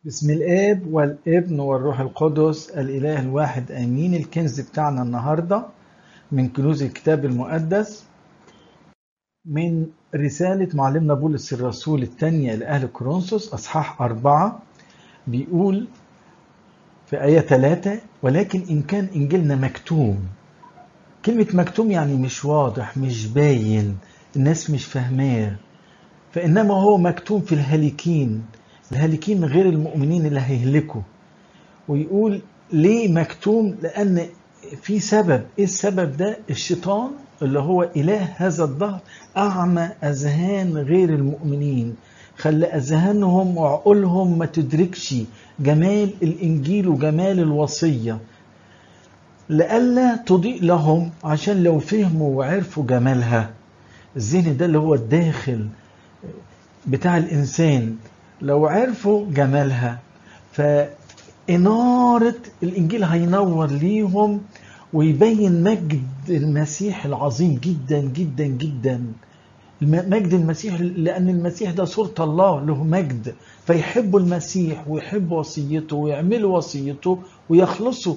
بسم الآب والابن والروح القدس الإله الواحد آمين الكنز بتاعنا النهاردة من كنوز الكتاب المقدس من رسالة معلمنا بولس الرسول الثانية لأهل كورنثوس أصحاح أربعة بيقول في آية ثلاثة ولكن إن كان إنجيلنا مكتوم كلمة مكتوم يعني مش واضح مش باين الناس مش فاهماه فإنما هو مكتوم في الهالكين الهالكين غير المؤمنين اللي هيهلكوا ويقول ليه مكتوم لأن في سبب إيه السبب ده الشيطان اللي هو إله هذا الظهر أعمى أذهان غير المؤمنين خلى أذهانهم وعقولهم ما تدركش جمال الإنجيل وجمال الوصية لئلا تضيء لهم عشان لو فهموا وعرفوا جمالها الذهن ده اللي هو الداخل بتاع الإنسان لو عرفوا جمالها فإنارة الإنجيل هينور ليهم ويبين مجد المسيح العظيم جدا جدا جدا مجد المسيح لأن المسيح ده صورة الله له مجد فيحبوا المسيح ويحبوا وصيته ويعملوا وصيته ويخلصوا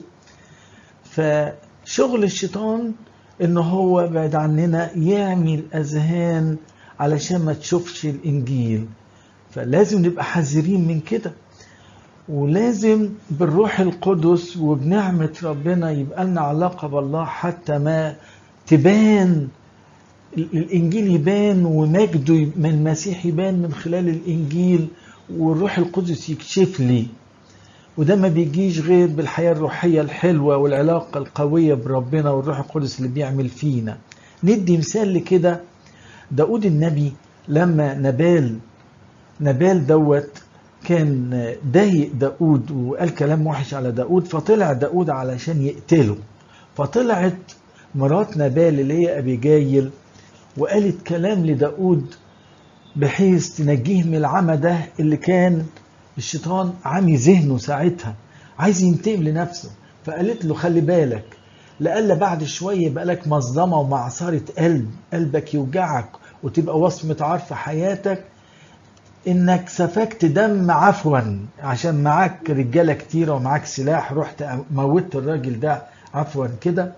فشغل الشيطان ان هو بعد عننا يعمل اذهان علشان ما تشوفش الانجيل فلازم نبقى حذرين من كده ولازم بالروح القدس وبنعمة ربنا يبقى لنا علاقة بالله حتى ما تبان الإنجيل يبان ومجده من المسيح يبان من خلال الإنجيل والروح القدس يكشف لي وده ما بيجيش غير بالحياة الروحية الحلوة والعلاقة القوية بربنا والروح القدس اللي بيعمل فينا ندي مثال لكده داود النبي لما نبال نبال دوت كان ضايق داود وقال كلام وحش على داود فطلع داود علشان يقتله فطلعت مرات نبال اللي هي أبيجايل وقالت كلام لداود بحيث تنجيه من العمى ده اللي كان الشيطان عامي ذهنه ساعتها عايز ينتقم لنفسه فقالت له خلي بالك لألا بعد شوية يبقى لك مصدمة ومعصرة قلب قلبك يوجعك وتبقى وصمة عار في حياتك انك سفكت دم عفوا عشان معاك رجالة كتيرة ومعاك سلاح رحت موتت الراجل ده عفوا كده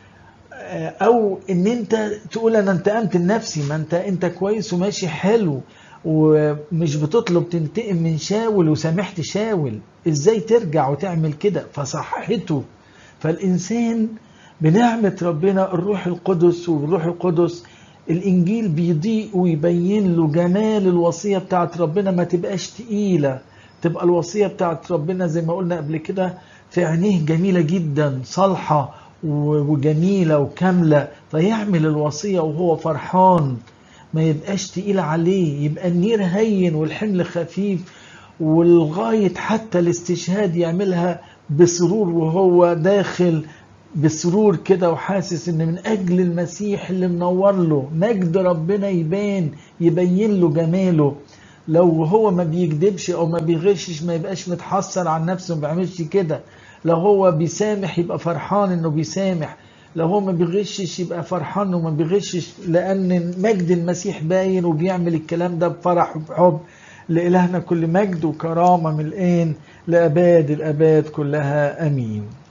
او ان انت تقول انا انتقمت لنفسي ما انت انت كويس وماشي حلو ومش بتطلب تنتقم من شاول وسامحت شاول ازاي ترجع وتعمل كده فصححته فالانسان بنعمة ربنا الروح القدس والروح القدس الانجيل بيضيء ويبين له جمال الوصيه بتاعت ربنا ما تبقاش تقيله تبقى الوصيه بتاعت ربنا زي ما قلنا قبل كده في عينيه جميله جدا صالحه وجميله وكامله فيعمل الوصيه وهو فرحان ما يبقاش تقيل عليه يبقى النير هين والحمل خفيف ولغايه حتى الاستشهاد يعملها بسرور وهو داخل بسرور كده وحاسس ان من اجل المسيح اللي منور له مجد ربنا يبان يبين له جماله لو هو ما بيكذبش او ما بيغشش ما يبقاش متحسر عن نفسه ما بيعملش كده لو هو بيسامح يبقى فرحان انه بيسامح لو هو ما بيغشش يبقى فرحان انه ما بيغشش لان مجد المسيح باين وبيعمل الكلام ده بفرح وبحب لإلهنا كل مجد وكرامة من الآن لأباد الأباد كلها أمين